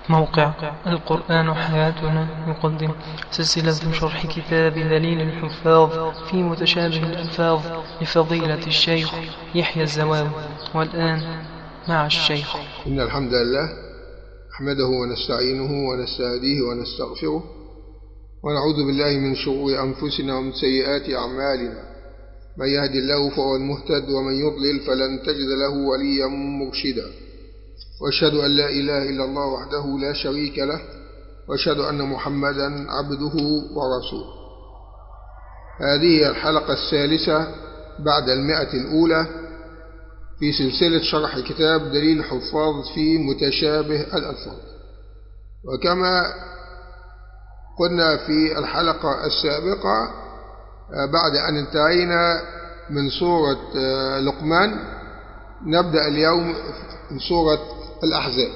موقع القرآن حياتنا يقدم سلسلة شرح كتاب دليل الحفاظ في متشابه الألفاظ لفضيلة الشيخ يحيى الزواوي والآن مع الشيخ إن الحمد لله نحمده ونستعينه ونستهديه ونستغفره ونعوذ بالله من شرور أنفسنا ومن سيئات أعمالنا من يهد الله فهو المهتد ومن يضلل فلن تجد له وليا مرشدا واشهد أن لا إله إلا الله وحده لا شريك له واشهد أن محمدا عبده ورسوله هذه الحلقة الثالثة بعد المئة الأولى في سلسلة شرح كتاب دليل الحفاظ في متشابه الألفاظ وكما قلنا في الحلقة السابقة بعد أن انتهينا من سورة لقمان نبدأ اليوم من سورة الأحزاب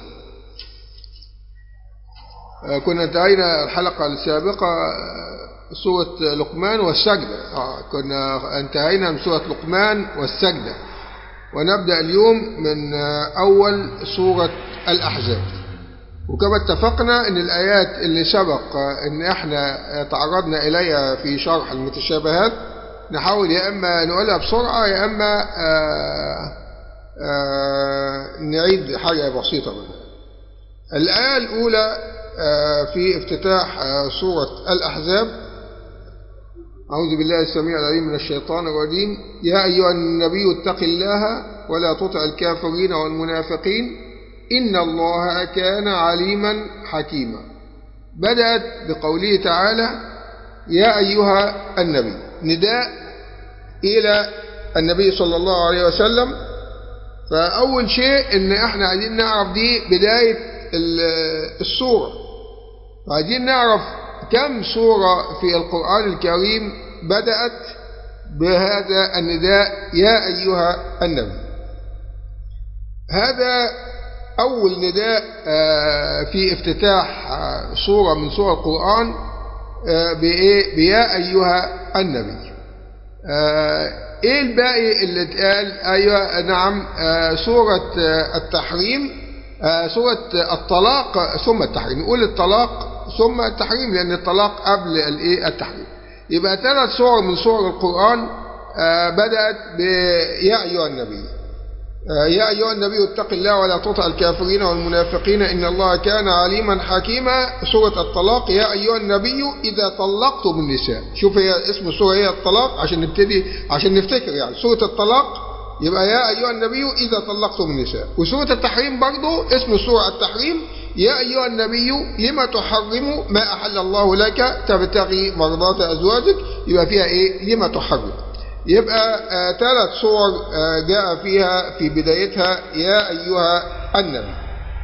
كنا انتهينا الحلقة السابقة سورة لقمان والسجدة كنا انتهينا من سورة لقمان والسجدة ونبدأ اليوم من أول سورة الأحزاب وكما اتفقنا ان الآيات اللي سبق ان احنا تعرضنا إليها في شرح المتشابهات نحاول يا إما نقولها بسرعة يا إما آآ آآ نعيد حاجة بسيطة منها الآية الأولى في افتتاح سورة الأحزاب أعوذ بالله السميع العليم من الشيطان الرجيم يا أيها النبي اتق الله ولا تطع الكافرين والمنافقين إن الله كان عليما حكيما بدأت بقوله تعالى يا أيها النبي نداء إلى النبي صلى الله عليه وسلم فأول شيء إن إحنا عايزين نعرف دي بداية السورة وعايزين نعرف كم سورة في القرآن الكريم بدأت بهذا النداء يا أيها النبي هذا أول نداء في افتتاح سورة من سور القرآن بإيه بيا أيها النبي إيه الباقي اللي اتقال أيوة نعم سورة التحريم سورة الطلاق ثم التحريم نقول الطلاق ثم التحريم لأن الطلاق قبل الإيه التحريم يبقى ثلاث سور من سور القرآن بدأت بيا أيها النبي يا أيها النبي اتق الله ولا تطع الكافرين والمنافقين إن الله كان عليما حكيما سورة الطلاق يا أيها النبي إذا طلقتم النساء شوف هي اسم السورة هي الطلاق عشان نبتدي عشان نفتكر يعني سورة الطلاق يبقى يا أيها النبي إذا طلقتم النساء وسورة التحريم برضو اسم السورة التحريم يا أيها النبي لما تحرم ما أحل الله لك تبتغي مرضات أزواجك يبقى فيها إيه لما تحرم يبقى آه ثلاث صور آه جاء فيها في بدايتها يا أيها النبي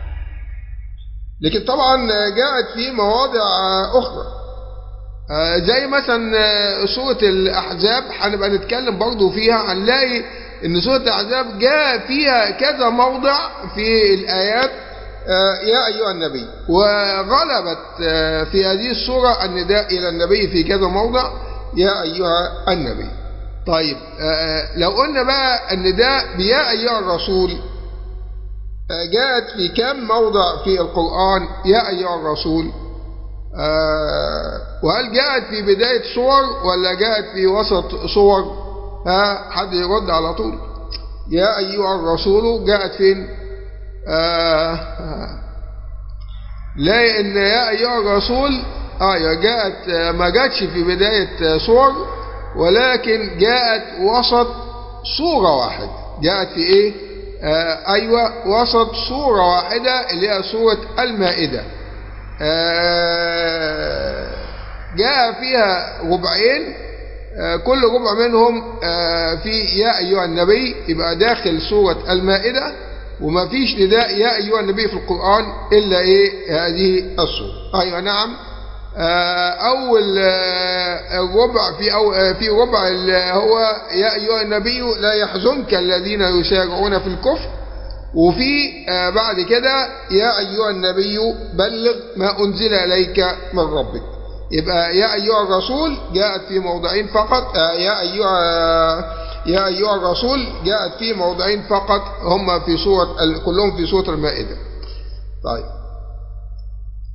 لكن طبعا جاءت في مواضع آه أخرى زي مثلا سورة الأحزاب هنبقى نتكلم برضو فيها هنلاقي إن سورة الأحزاب جاء فيها كذا موضع في الآيات يا أيها النبي وغلبت في هذه السورة النداء إلى النبي في كذا موضع يا أيها النبي طيب آه لو قلنا بقى النداء بيا أيها الرسول آه جاءت في كم موضع في القرآن يا أيها الرسول آه وهل جاءت في بداية صور ولا جاءت في وسط صور ها حد يرد على طول يا أيها الرسول جاءت فين لا إن يا أيها الرسول آه جاءت ما جاتش في بداية صور ولكن جاءت وسط صورة واحدة جاءت في ايه آه ايوه وسط صورة واحدة اللي هي سورة المائدة آه جاء فيها ربعين آه كل ربع منهم في يا ايها النبي يبقى داخل سورة المائدة وما فيش نداء يا ايها النبي في القرآن الا ايه هذه السورة ايوه نعم أول الربع في أو في ربع هو يا أيها النبي لا يحزنك الذين يسارعون في الكفر وفي بعد كده يا أيها النبي بلغ ما أنزل إليك من ربك يبقى يا أيها الرسول جاءت في موضعين فقط يا أيها يا أيها الرسول جاءت في موضعين فقط هم في سورة كلهم في سورة المائدة طيب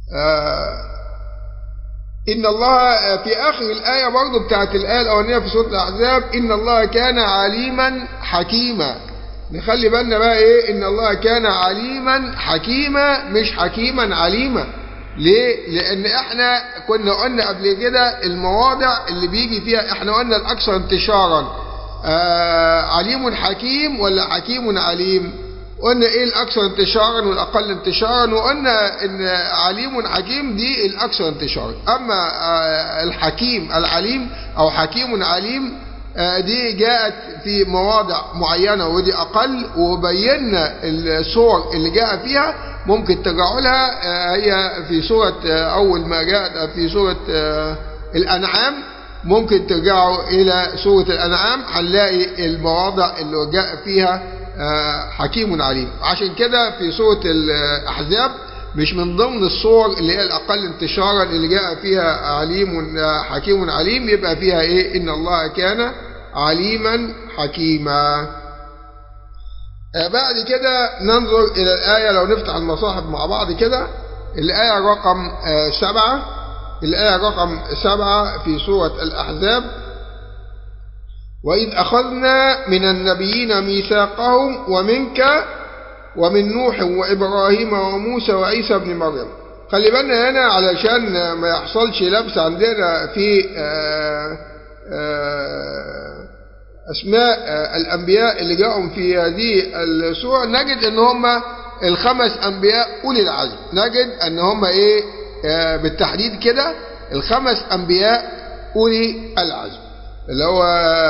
آه إن الله في آخر الآية برضه بتاعت الآية الأولانية في سورة الأحزاب إن الله كان عليما حكيما نخلي بالنا بقى إيه إن الله كان عليما حكيما مش حكيما عليما ليه؟ لأن إحنا كنا قلنا قبل كده المواضع اللي بيجي فيها إحنا قلنا الأكثر انتشارا آه عليم حكيم ولا حكيم عليم؟ قلنا ايه الاكثر انتشارا والاقل انتشارا وقلنا ان عليم حكيم دي الاكثر انتشارا اما الحكيم العليم او حكيم عليم دي جاءت في مواضع معينة ودي اقل وبينا الصور اللي جاء فيها ممكن ترجعوا لها هي في سورة اول ما جاءت في سورة الانعام ممكن ترجعوا الى سورة الانعام هنلاقي المواضع اللي جاء فيها حكيم عليم عشان كده في سورة الأحزاب مش من ضمن الصور اللي هي الأقل انتشارا اللي جاء فيها عليم حكيم عليم يبقى فيها إيه إن الله كان عليما حكيما بعد كده ننظر إلى الآية لو نفتح المصاحف مع بعض كده الآية رقم سبعة الآية رقم سبعة في سورة الأحزاب وإذ أخذنا من النبيين ميثاقهم ومنك ومن نوح وإبراهيم وموسى وعيسى بن مريم خلي بالنا هنا علشان ما يحصلش لبس عندنا في آآ آآ أسماء الأنبياء اللي جاءهم في هذه السورة نجد أن هم الخمس أنبياء أولي العزم نجد أن هم إيه بالتحديد كده الخمس أنبياء أولي العزم اللي هو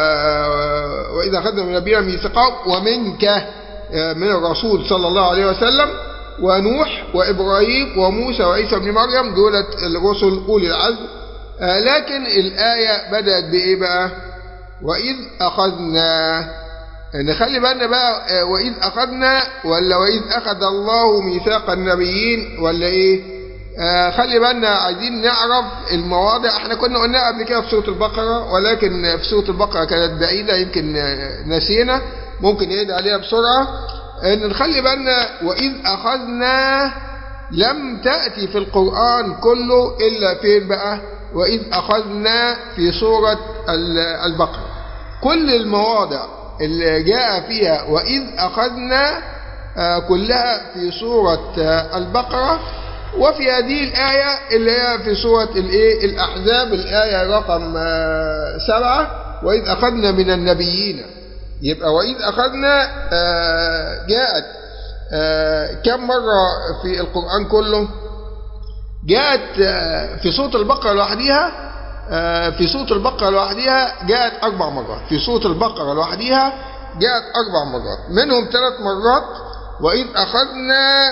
وإذا أخذنا من نبينا ميثاقهم ومنك من الرسول صلى الله عليه وسلم ونوح وإبراهيم وموسى وعيسى بن مريم دولة الرسل أولي العزم لكن الآية بدأت بإيه بقى وإذ أخذنا نخلي بالنا بقى وإذ أخذنا ولا وإذ أخذ الله ميثاق النبيين ولا إيه آه خلي بالنا عايزين نعرف المواضع احنا كنا قلناها قبل كده في سورة البقرة ولكن في سورة البقرة كانت بعيدة يمكن نسينا ممكن نعيد عليها بسرعة ان نخلي بالنا وإذ أخذنا لم تأتي في القرآن كله إلا فين بقى وإذ أخذنا في سورة البقرة كل المواضع اللي جاء فيها وإذ أخذنا آه كلها في سورة البقرة وفي هذه الآية اللي هي في سورة الإيه الأحزاب الآية رقم سبعة وإذ أخذنا من النبيين يبقى وإذ أخذنا جاءت كم مرة في القرآن كله جاءت في سورة البقرة لوحدها في سورة البقرة لوحدها جاءت أربع مرات في سورة البقرة لوحدها جاءت أربع مرات منهم ثلاث مرات وإذ أخذنا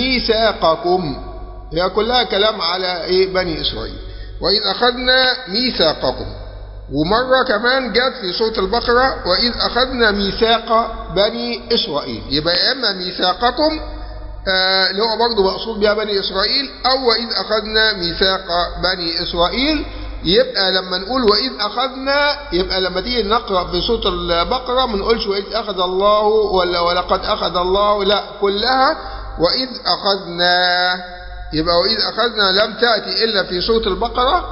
ميثاقكم هي كلها كلام على إيه بني إسرائيل وإذ أخذنا ميثاقكم ومرة كمان جت في سورة البقرة وإذ أخذنا ميثاق بني إسرائيل يبقى يا إما ميثاقكم آه اللي هو برضه مقصود بها بني إسرائيل أو وإذ أخذنا ميثاق بني إسرائيل يبقى لما نقول وإذ أخذنا يبقى لما تيجي نقرأ في سورة البقرة ما نقولش وإذ أخذ الله ولا ولقد أخذ الله لا كلها وإذ أخذنا يبقى وإذ أخذنا لم تأتي إلا في سورة البقرة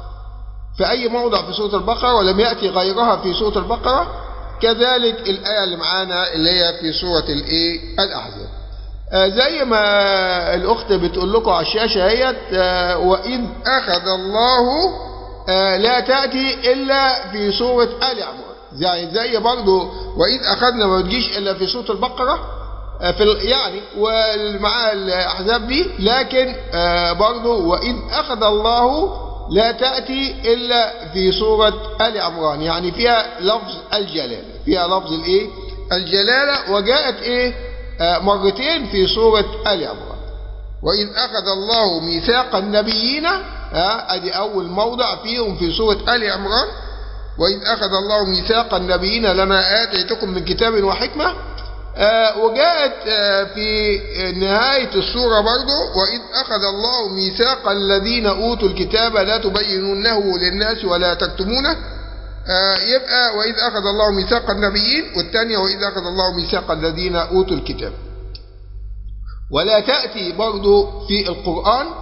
في أي موضع في سورة البقرة ولم يأتي غيرها في سورة البقرة كذلك الآية اللي معانا اللي هي في سورة الإيه الأحزاب آه زي ما الأخت بتقول لكم على الشاشة هيت آه وإذ أخذ الله آه لا تأتي إلا في سورة آل عمران زي زي برضه وإذ أخذنا ما بتجيش إلا في سورة البقرة في يعني ومع الأحزاب دي لكن برضه وإذ أخذ الله لا تأتي إلا في سورة آل عمران يعني فيها لفظ الجلالة فيها لفظ الإيه الجلالة وجاءت إيه مرتين في سورة آل عمران وإذ أخذ الله ميثاق النبيين أدي أول موضع فيهم في سورة آل عمران وإذ أخذ الله ميثاق النبيين لما آتيتكم من كتاب وحكمة آه وجاءت آه في نهاية السورة برضو وإذ أخذ الله ميثاق الذين أوتوا الكتاب لا تبينونه للناس ولا تكتمونه آه يبقى وإذ أخذ الله ميثاق النبيين والثانية وإذ أخذ الله ميثاق الذين أوتوا الكتاب ولا تأتي برضو في القرآن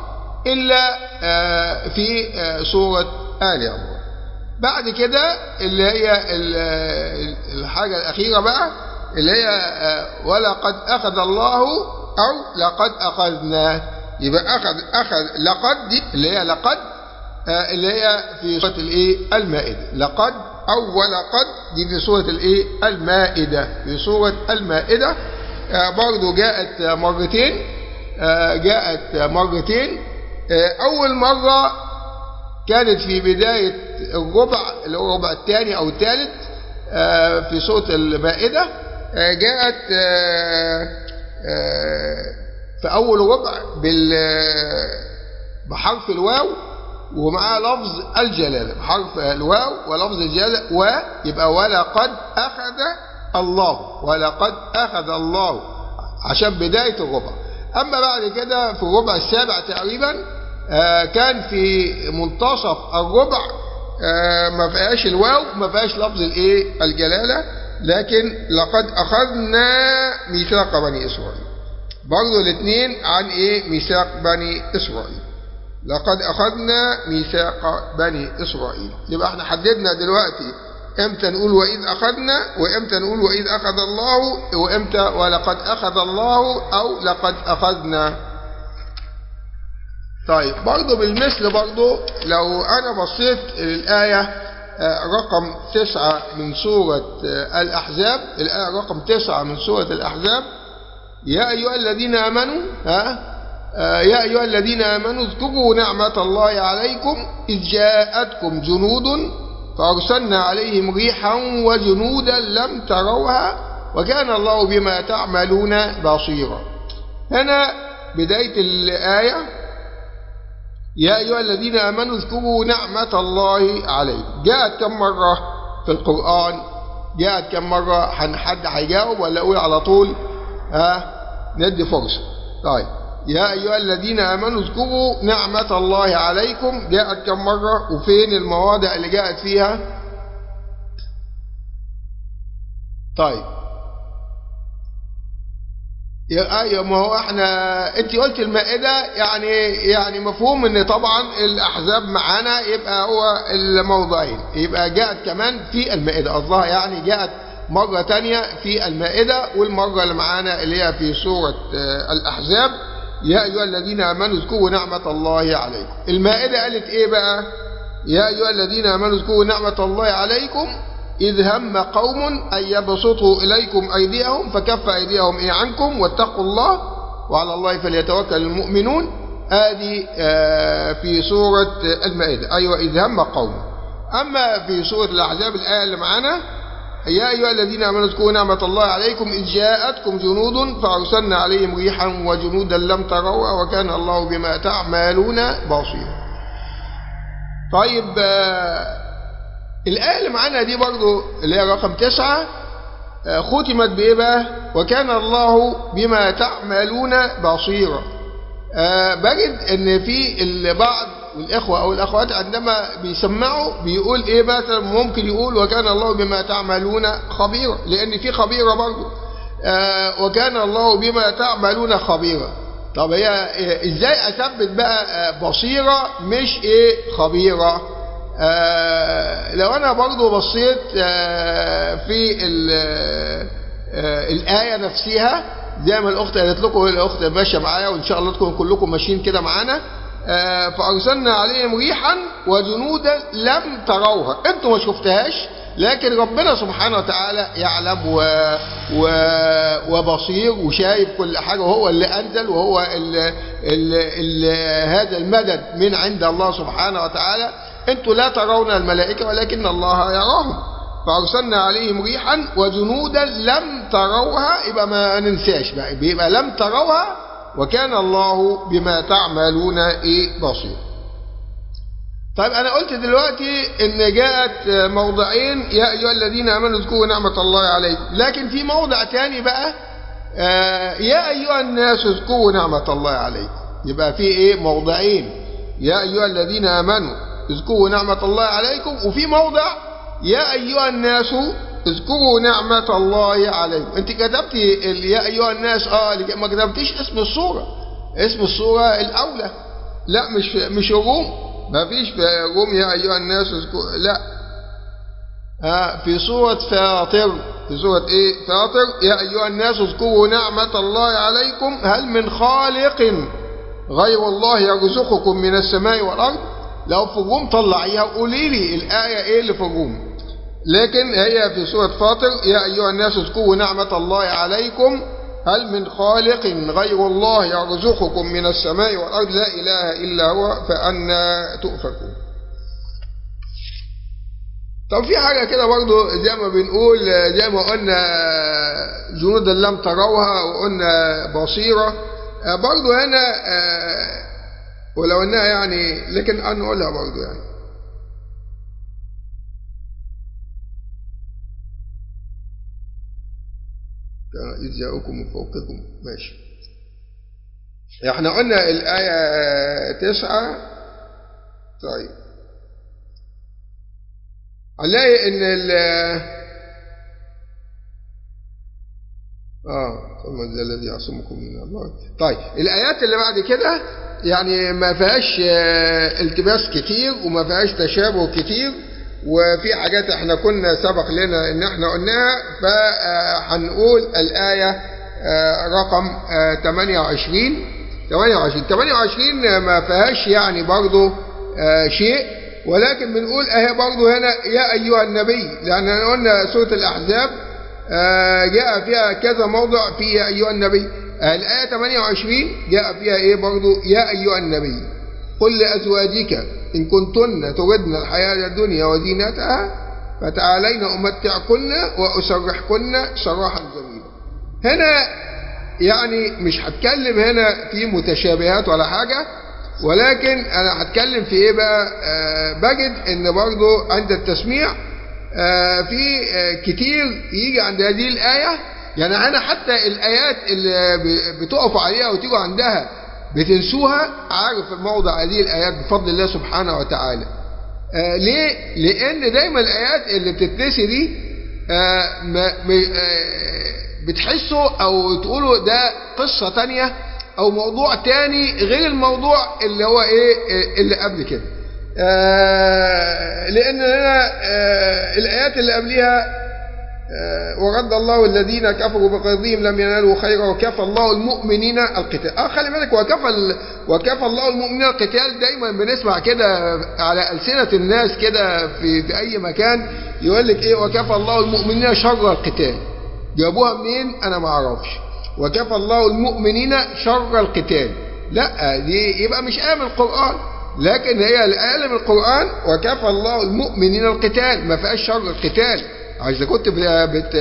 إلا آه، في آه، سورة آل عمران بعد كده اللي هي ال- ال- الحاجة الأخيرة بقى اللي هي آه، ولقد أخذ الله أو لقد أخذنا يبقى أخذ أخذ لقد دي اللي هي لقد آه، اللي هي في سورة الإيه المائدة لقد أو ولقد دي في سورة الإيه المائدة في سورة المائدة آه، برضو جاءت آه، مرتين آه، جاءت آه، مرتين آه، أول مرة كانت في بداية الربع اللي هو الربع الثاني أو الثالث آه، في سورة المائدة آه، جاءت آه، آه، في أول ربع بال بحرف الواو ومعاه لفظ الجلالة بحرف الواو ولفظ الجلالة ويبقى ولقد أخذ الله ولقد أخذ الله عشان بداية الربع أما بعد كده في الربع السابع تقريبا آه، كان في منتصف الربع آه، ما فيهاش الواو ما فيهاش لفظ الايه الجلالة لكن لقد أخذنا ميثاق بني إسرائيل برضو الاثنين عن ايه ميثاق بني إسرائيل لقد أخذنا ميثاق بني إسرائيل يبقى احنا حددنا دلوقتي امتى نقول وإذ أخذنا وامتى نقول وإذ أخذ الله وامتى ولقد أخذ الله أو لقد أخذنا طيب برضو بالمثل برضو لو أنا بصيت للآية آه، رقم تسعة من سورة آه، الأحزاب الآية رقم تسعة من سورة الأحزاب يا أيها الذين آمنوا ها آه، يا أيها الذين آمنوا اذكروا نعمة الله عليكم إذ جاءتكم جنود فأرسلنا عليهم ريحا وجنودا لم تروها وكان الله بما تعملون بصيرا هنا بداية الآية يا أيها الذين آمنوا اذكروا نعمة الله عليكم جاءت كم مرة في القرآن جاءت كم مرة حن- حد هيجاوب ولا أقول على طول ها ندي فرصة طيب يا أيها الذين آمنوا اذكروا نعمة الله عليكم جاءت كم مرة وفين المواضع اللي جاءت فيها طيب يا ايوه ما هو احنا انت قلت المائده يعني يعني مفهوم ان طبعا الاحزاب معانا يبقى هو الموضعين يبقى جاءت كمان في المائده قصدها يعني جاءت مره تانية في المائده والمره اللي معانا اللي هي في سوره آه، الاحزاب يا ايها الذين امنوا اذكروا نعمه الله عليكم المائده قالت ايه بقى يا ايها الذين امنوا اذكروا نعمه الله عليكم إذ هم قوم أن يبسطوا إليكم أيديهم فكف أيديهم إيه عنكم واتقوا الله وعلى الله فليتوكل المؤمنون هذه آه، في سورة المائدة أيوة إذ هم قوم أما في سورة الأحزاب الآية اللي معانا يا أيها الذين آمنوا اذكروا نعمة الله عليكم إذ جاءتكم جنود فأرسلنا عليهم ريحا وجنودا لم تروها وكان الله بما تعملون بصيرا طيب آه، الآية اللي معانا دي برضو اللي هي رقم تسعة آه، ختمت بإيه بقى؟ وكان الله بما تعملون بصيرا. آه، بجد إن في البعض والإخوة أو الأخوات عندما بيسمعوا بيقول إيه مثلا ممكن يقول وكان الله بما تعملون خبيرا لأن في خبيرة برضو. آه، وكان الله بما تعملون خبيرا. طب هي آه، إزاي أثبت بقى آه، بصيرة مش إيه خبيرة؟ آه، لو انا برضو بصيت آه، في ال- آه، الآية نفسها زي ما الأخت قالت لكم الأخت ماشية معايا وإن شاء الله تكونوا كلكم ماشيين كده معانا آه، فأرسلنا عليهم ريحا وجنودا لم تروها أنتم ما شفتهاش لكن ربنا سبحانه وتعالى يعلم و... و... وبصير وشايف كل حاجة وهو اللي أنزل وهو ال... ال... ال... هذا المدد من عند الله سبحانه وتعالى أنتم لا ترون الملائكة ولكن الله يراهم فأرسلنا عليهم ريحا وجنودا لم تروها يبقى ما ننساش بقى بيبقى لم تروها وكان الله بما تعملون إيه بصير طيب أنا قلت دلوقتي إن جاءت موضعين يا أيها الذين آمنوا اذكروا نعمة الله عليكم لكن في موضع تاني بقى آه، يا أيها الناس اذكروا نعمة الله عليكم يبقى في إيه موضعين يا أيها الذين آمنوا اذكروا نعمة الله عليكم وفي موضع يا أيها الناس اذكروا نعمة الله عليكم انت كتبتي ال- يا أيها الناس اه لكن ما كتبتيش اسم الصورة اسم الصورة الأولى لا مش مش هجوم ما فيش في هجوم يا أيها الناس اذكروا لا ها في سورة فاطر في سورة ايه فاطر يا أيها الناس اذكروا نعمة الله عليكم هل من خالق غير الله يرزقكم من السماء والأرض لو في هجوم طلعيها وقولي لي الآية ايه اللي في هجوم لكن هي في سورة فاطر يا أيها الناس اذكروا نعمة الله عليكم هل من خالق غير الله يرزقكم من السماء والأرض لا إله إلا هو فأنا تؤفكون طب في حاجة كده برضو زي ما بنقول زي ما قلنا جنودا لم تروها وقلنا بصيرة برضو هنا ولو انها يعني لكن نقولها برضو يعني إذ جاءكم من فوقكم ماشي احنا قلنا الآية تسعة طيب هنلاقي ان ال اه ثم ذا الذي يعصمكم من الله طيب الايات اللي بعد كده يعني ما فيهاش التباس كتير وما فيهاش تشابه كتير وفي حاجات احنا كنا سبق لنا ان احنا قلناها فهنقول الآية رقم 28 28 28 ما فيهاش يعني برضو شيء ولكن بنقول اهي برضو هنا يا ايها النبي لان قلنا سورة الاحزاب جاء فيها كذا موضع في يا ايها النبي الآية 28 جاء فيها ايه برضو يا ايها النبي قل لأزواجك إن كنتن تردن الحياة الدنيا وزينتها فتعالين أمتعكن وأسرحكن سراحا جميلا هنا يعني مش هتكلم هنا في متشابهات ولا حاجة ولكن أنا هتكلم في إيه بقى آه بجد إن برضو عند التسميع آه في آه كتير يجي عند هذه الآية يعني أنا حتى الآيات اللي بتقفوا عليها وتيجوا عندها بتنسوها عارف موضع هذه الآيات بفضل الله سبحانه وتعالى آه ليه؟ لأن دايما الآيات اللي بتتنسي دي آه ما آه بتحسوا أو تقولوا ده قصة تانية أو موضوع تاني غير الموضوع اللي هو إيه اللي قبل كده لأن هنا الآيات اللي قبلها ورد الله الذين كفروا بقيظهم لم ينالوا خيرا وكفى الله المؤمنين القتال اه خلي بالك وكفى وكفى الله المؤمنين القتال دايما بنسمع كده على ألسنة الناس كده في في أي مكان يقول لك ايه وكفى الله المؤمنين شر القتال جابوها منين انا ما اعرفش وكفى الله المؤمنين شر القتال لا دي يبقى مش آية من القرآن لكن هي الآية من القرآن وكفى الله المؤمنين القتال ما فيهاش شر القتال إذا كنت بت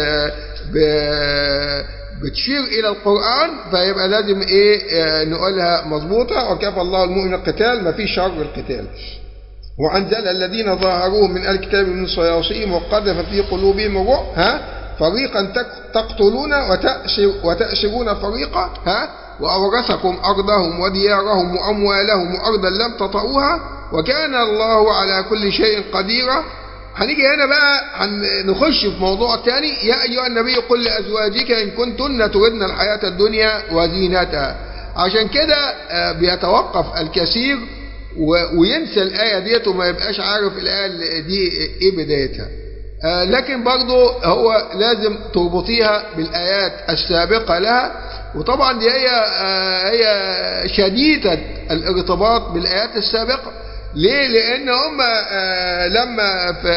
بتشير إلى القرآن فيبقى لازم إيه نقولها مظبوطة وكفى الله المؤمن القتال ما فيش شر القتال وأنزل الذين ظاهروهم من الكتاب من صياصيهم وقذف في قلوبهم الرعب ها فريقا تقتلون وتأسر وتأسرون فريقا ها وأورثكم أرضهم وديارهم وأموالهم وأرضا لم تطئوها وكان الله على كل شيء قديرا هنيجي هنا بقى هنخش في موضوع تاني يا أيها النبي قل لأزواجك إن كنتن تردن الحياة الدنيا وزينتها عشان كده بيتوقف الكثير وينسى الآية ديت وما يبقاش عارف الآية دي إيه بدايتها لكن برضو هو لازم تربطيها بالآيات السابقة لها وطبعا دي هي هي شديدة الارتباط بالآيات السابقة ليه لان هم آه لما في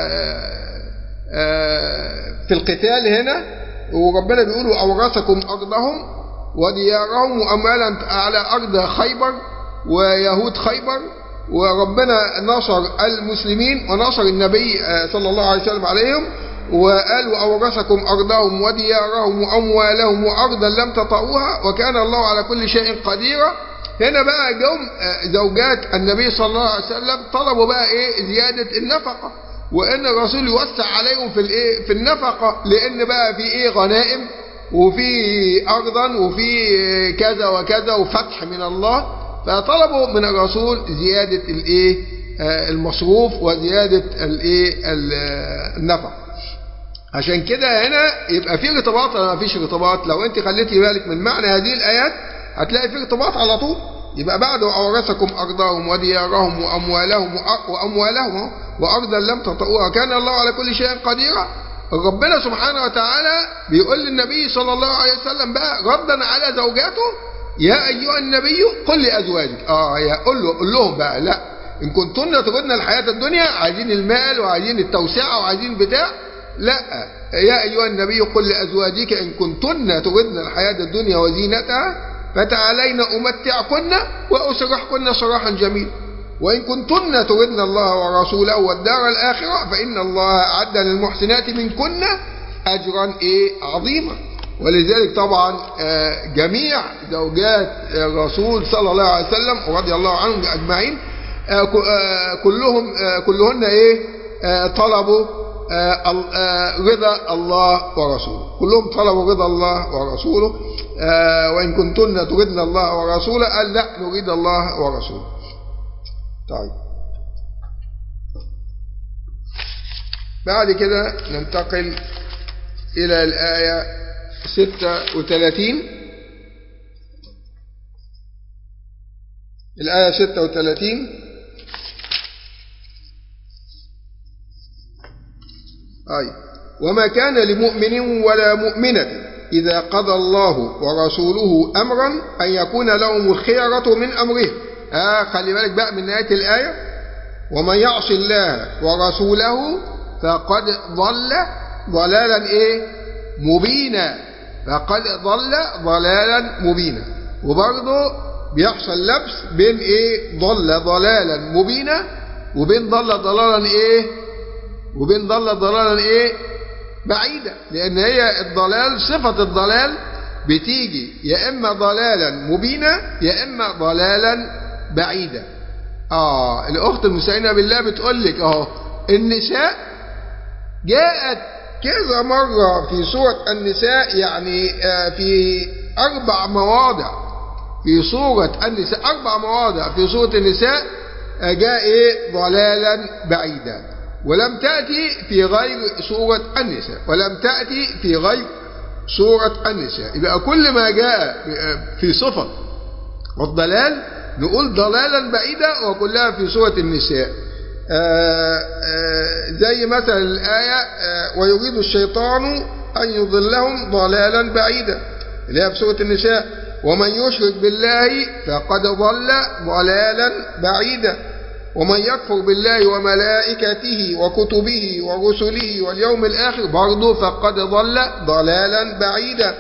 آه في القتال هنا وربنا بيقول اورثكم ارضهم وديارهم واموالا على ارض خيبر ويهود خيبر وربنا نصر المسلمين ونصر النبي صلى الله عليه وسلم عليهم وقال وأورثكم أرضهم وديارهم وأموالهم وأرضا لم تطئوها وكان الله على كل شيء قديرا هنا بقى جم زوجات النبي صلى الله عليه وسلم طلبوا بقى ايه زيادة النفقة وان الرسول يوسع عليهم في الايه في النفقة لان بقى في ايه غنائم وفي ارضا وفي كذا وكذا وفتح من الله فطلبوا من الرسول زيادة الايه المصروف وزيادة الايه النفقة عشان كده هنا يبقى في ارتباط ولا ما فيش ارتباط لو انت خليتي بالك من معنى هذه الايات هتلاقي في ارتباط على طول يبقى بعد أورثكم أرضهم وديارهم وأموالهم وأموالهم وأرضا لم تطئوها كان الله على كل شيء قديرا ربنا سبحانه وتعالى بيقول للنبي صلى الله عليه وسلم بقى ردا على زوجاته يا أيها النبي قل لأزواجك آه يا قل, له قل لهم بقى لا إن كنتن تردن الحياة الدنيا عايزين المال وعايزين التوسعة وعايزين بتاع لا يا أيها النبي قل لأزواجك إن كنتن تردن الحياة الدنيا وزينتها فتعالين أمتعكن وأسرحكن سراحا جميلا وإن كنتن تردن الله ورسوله والدار الآخرة فإن الله أعد للمحسنات منكن أجرا إيه عظيما ولذلك طبعا جميع زوجات الرسول صلى الله عليه وسلم ورضي الله عنهم أجمعين كلهم كلهن إيه طلبوا رضا الله ورسوله كلهم طلبوا رضا الله ورسوله وإن كنتن تردن الله ورسوله قال لا نريد الله ورسوله طيب بعد كده ننتقل إلى الآية 36 الآية 36 أي وما كان لمؤمن ولا مؤمنة إذا قضى الله ورسوله أمرا أن يكون لهم الخيرة من أمرهم آه خلي بالك بقى من نهاية الآية ومن يعص الله ورسوله فقد ضل ضلالا إيه مبينا فقد ضل ضلالا مبينا وبرضه بيحصل لبس بين إيه ضل ضلالا مبينا وبين ضل ضلالا إيه وبين ضل ضلالا إيه بعيدة لأن هي الضلال صفة الضلال بتيجي يا إما ضلالا مبينا يا إما ضلالا بعيدا آه الأخت المستعينة بالله بتقول لك أهو النساء جاءت كذا مرة في سورة النساء يعني آه في أربع مواضع في سورة النساء أربع مواضع في سورة النساء آه جاء إيه ضلالا بعيدا ولم تأتي في غير سورة النساء ولم تأتي في غير سورة النساء يبقى كل ما جاء في صفة والضلال نقول ضلالا بعيدا وكلها في سورة النساء آآ آآ زي مثلا الآية ويريد الشيطان أن يضلهم ضلالا بعيدا اللي هي في سورة النساء ومن يشرك بالله فقد ضل ضلالا بعيدا ومن يكفر بالله وملائكته وكتبه ورسله واليوم الآخر برضه فقد ضل ضلالا بعيدا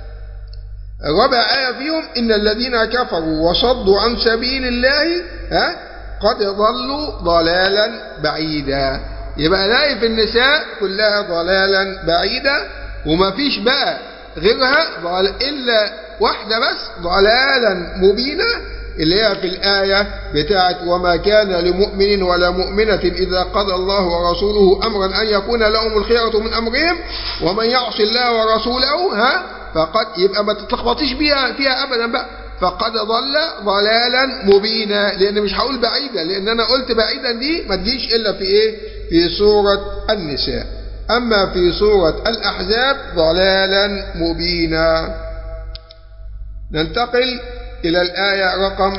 رابع آية فيهم إن الذين كفروا وصدوا عن سبيل الله ها قد ضلوا ضلالا بعيدا يبقى نلاقي في النساء كلها ضلالا بعيدا وما فيش بقى غيرها ضل إلا واحدة بس ضلالا مبينا اللي هي في الآية بتاعت وما كان لمؤمن ولا مؤمنة إذا قضى الله ورسوله أمرا أن يكون لهم الخيرة من أمرهم ومن يعص الله ورسوله ها فقد يبقى ما تتلخبطيش بيها فيها أبدا بقى فقد ضل ضلالا مبينا لأن مش هقول بعيدا لأن أنا قلت بعيدا دي ما تجيش إلا في إيه في سورة النساء أما في سورة الأحزاب ضلالا مبينا ننتقل إلى الآية رقم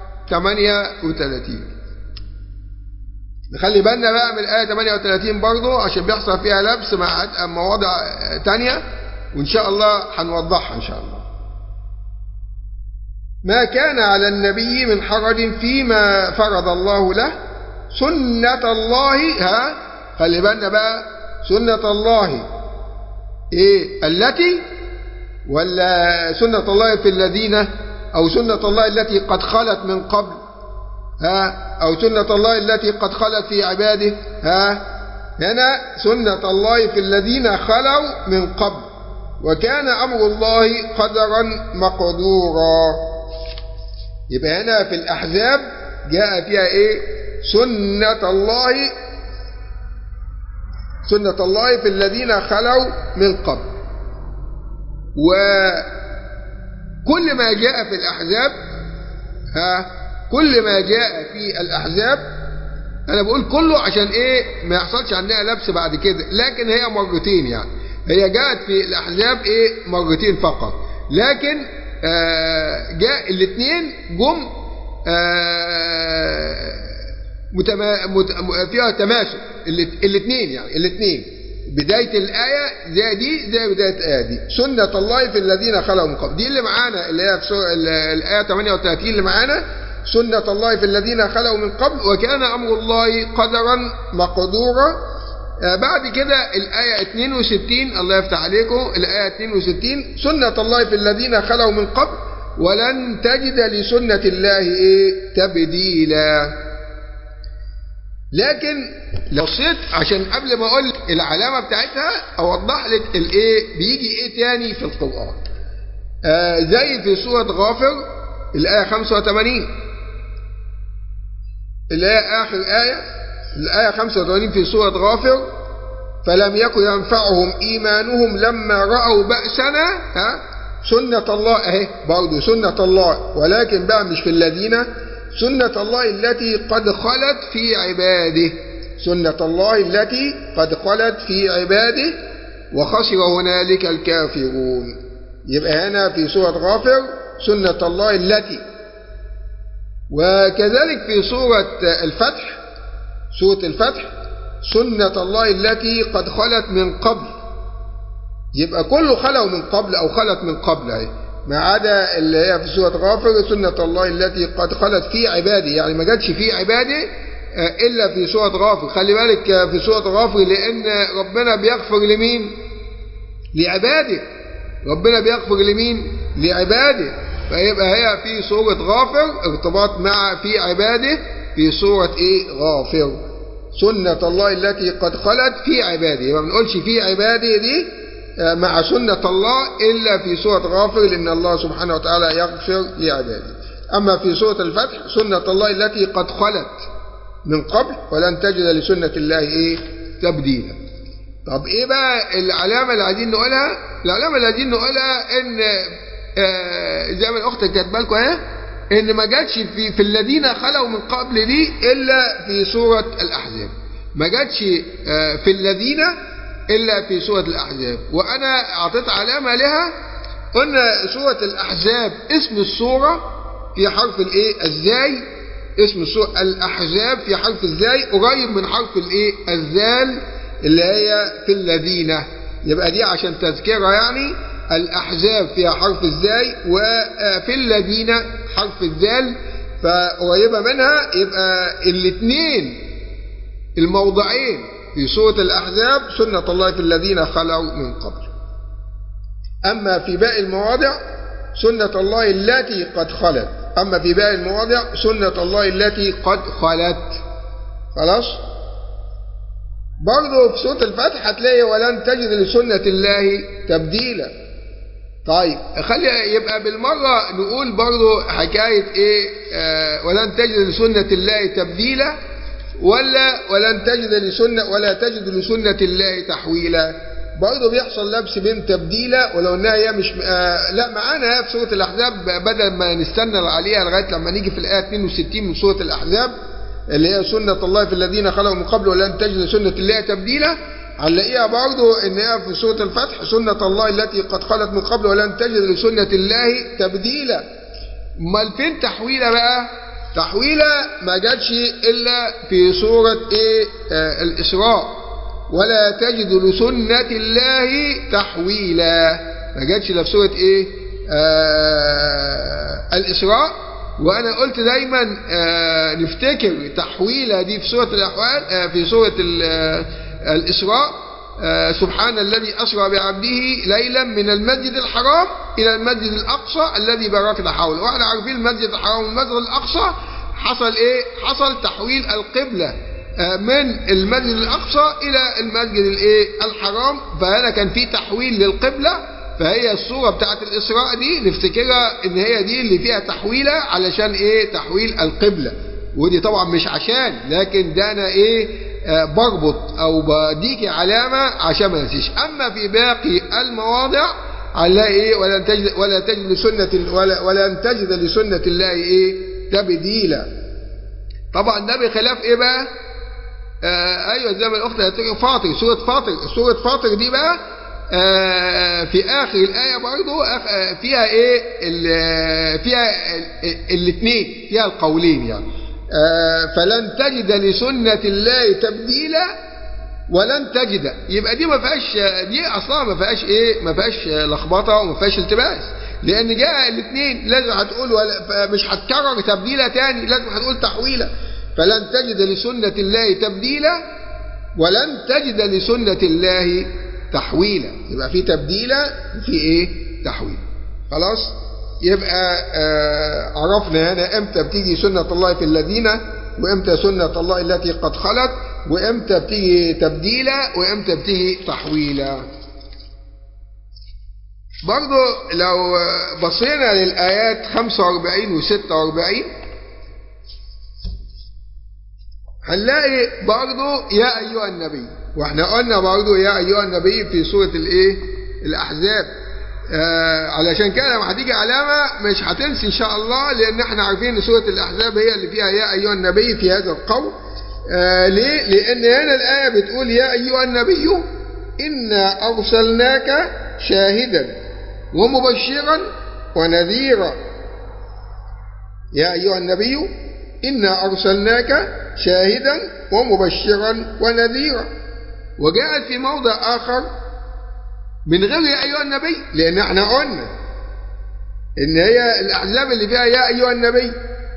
38 نخلي بالنا بقى من الآية 38 برضو عشان بيحصل فيها لبس مع مواضع تانية وإن شاء الله هنوضحها إن شاء الله ما كان على النبي من حرج فيما فرض الله له سنة الله ها خلي بالنا بقى سنة الله إيه التي ولا سنة الله في الذين أو سنة الله التي قد خلت من قبل ها أو سنة الله التي قد خلت في عباده ها هنا سنة الله في الذين خلوا من قبل وكان أمر الله قدرا مقدورا يبقى هنا في الأحزاب جاء فيها إيه سنة الله سنة الله في الذين خلوا من قبل وكل ما جاء في الأحزاب ها كل ما جاء في الأحزاب أنا بقول كله عشان إيه ما يحصلش عندنا لبس بعد كده لكن هي مرتين يعني هي جاءت في الأحزاب إيه مرتين فقط لكن آه جاء الاثنين جم آه، متما... مت... م- فيها تماثل الاثنين يعني الاثنين بداية الآية زي دي زي بداية الآية دي سنة الله في الذين خلوا من قبل دي اللي معانا اللي هي في سورة ال- الآية 38 اللي معانا سنة الله في الذين خلوا من قبل وكان أمر الله قدرا مقدورا آه، بعد كده الآية 62 الله يفتح عليكم الآية 62 سنة الله في الذين خلوا من قبل ولن تجد لسنة الله إيه تبديلا لكن لو صيت عشان قبل ما اقول لك العلامه بتاعتها اوضح لك الايه بيجي ايه تاني في القران آه زي في سوره غافر الايه 85 اللي هي اخر ايه الايه 85 في سوره غافر فلم يكن ينفعهم ايمانهم لما راوا باسنا ها سنه الله اهي برضه سنه الله ولكن بقى مش في الذين سنة الله التي قد خلت في عباده سنة الله التي قد خلت في عباده وخسر هنالك الكافرون يبقى هنا في سورة غافر سنة الله التي وكذلك في سورة الفتح سورة الفتح سنة الله التي قد خلت من قبل يبقى كله خلوا من قبل أو خلت من قبل اهي ما عدا اللي هي في سورة غافر سنة الله التي قد خلت في عباده يعني ما جاتش في عباده آه، إلا في سورة غافر خلي بالك آه، في سورة غافر لأن ربنا بيغفر لمين لعباده ربنا بيغفر لمين لعباده فيبقى هي في سورة غافر ارتباط مع في عباده في سورة ايه غافر سنة الله التي قد خلت في عباده ما بنقولش في عباده دي آه، مع سنة الله إلا في سورة غافر لأن الله سبحانه وتعالى يغفر لعباده أما في سورة الفتح سنة الله التي قد خلت من قبل ولن تجد لسنة الله إيه تبديلا طب إيه بقى العلامة اللي عايزين نقولها العلامة اللي عايزين نقولها إن آه زي ما الأخت كاتبه لكم أهي إن ما جاتش في, في الذين خلوا من قبل دي إلا في سورة الأحزاب ما جاتش آه في الذين إلا في سورة الأحزاب وأنا أعطيت علامة لها قلنا سورة الأحزاب اسم السورة في حرف الإيه الزاي اسم السورة الأحزاب في حرف الزاي قريب من حرف الإيه الزال اللي هي في الذين يبقى دي عشان تذكرة يعني الأحزاب فيها حرف الزاي وفي الذين حرف الزال فقريبة منها يبقى الاثنين الموضعين في سورة الأحزاب سنة الله في الذين خلوا من قبل أما في باقي المواضع سنة الله التي قد خلت أما في باقي المواضع سنة الله التي قد خلت خلاص برضه في سورة الفتح هتلاقي ولن تجد لسنة الله تبديلا طيب خلي يبقى بالمرة نقول برضه حكاية ايه آه ولن تجد لسنة الله تبديلا ولا ولن تجد لسنة ولا تجد لسنة الله تحويلا برضه بيحصل لبس بين تبديلة ولو انها هي مش آه لا معانا في سورة الأحزاب بدل ما نستنى عليها لغاية لما نيجي في الآية 62 من سورة الأحزاب اللي هي سنة الله في الذين خلوا من قبل ولن تجد لسنة الله تبديلا هنلاقيها برضه ان هي في سورة الفتح سنة الله التي قد خلت من قبل ولن تجد لسنة الله تبديلا امال فين تحويلة بقى تحويلة ما جاتش الا في سورة ايه آه الاسراء ولا تجد لسنة الله تحويلا ما جاتش الا في سورة ايه آه الاسراء وانا قلت دايما آه نفتكر تحويلة دي في سورة الاحوال آه في سورة الاسراء آه سبحان الذي أسرى بعبده ليلا من المسجد الحرام إلى المسجد الأقصى الذي باركنا حوله وإحنا عارفين المسجد الحرام والمسجد الأقصى حصل إيه؟ حصل تحويل القبلة آه من المسجد الأقصى إلى المسجد الإيه؟ الحرام فهنا كان في تحويل للقبلة فهي الصورة بتاعت الإسراء دي نفتكرها إن هي دي اللي فيها تحويلة علشان إيه؟ تحويل القبلة ودي طبعا مش عشان لكن ده أنا إيه؟ بربط او بديك علامة عشان ما ننسيش اما في باقي المواضع هنلاقي ايه ولن تجد ولا تجد لسنة ولا ولن تجد لسنة الله ايه تبديلا طبعا ده بخلاف ايه بقى آه ايوه زي ما الاخت هتقول فاطر سورة فاطر سورة فاطر دي بقى آه، في آخر الآية برضو آخ- فيها إيه ال- فيها الاثنين فيها القولين يعني آه، فلن تجد لسنة الله تبديلا ولن تجد يبقى دي ما فيهاش دي اصلا ما فيهاش ايه ما فيهاش لخبطه وما فيهاش التباس لان جاء الاثنين لازم هتقول ولا مش هتكرر تبديله تاني لازم هتقول تحويله فلن تجد لسنه الله تبديلا ولن تجد لسنه الله تحويلا يبقى في تبديله وفي ايه تحويل خلاص يبقى آه عرفنا هنا امتى بتيجي سنه الله في الذين وامتى سنه الله التي قد خلت وامتى بتيجي تبديلا وامتى بتيجي تحويلا برضو لو بصينا للآيات 45 و 46 هنلاقي برضو يا أيها النبي واحنا قلنا برضو يا أيها النبي في سورة الايه الأحزاب آه علشان كده لما هتيجي علامة مش هتنسي إن شاء الله لأن احنا عارفين إن سورة الأحزاب هي اللي فيها يا أيها النبي في هذا القول آه ليه؟ لأن هنا الآية بتقول يا أيها النبي إنا أرسلناك شاهدا ومبشرا ونذيرا يا أيها النبي إنا أرسلناك شاهدا ومبشرا ونذيرا وجاءت في موضع آخر من غير يا أيها النبي لأن احنا قلنا إن هي الأحزاب اللي فيها يا أيها النبي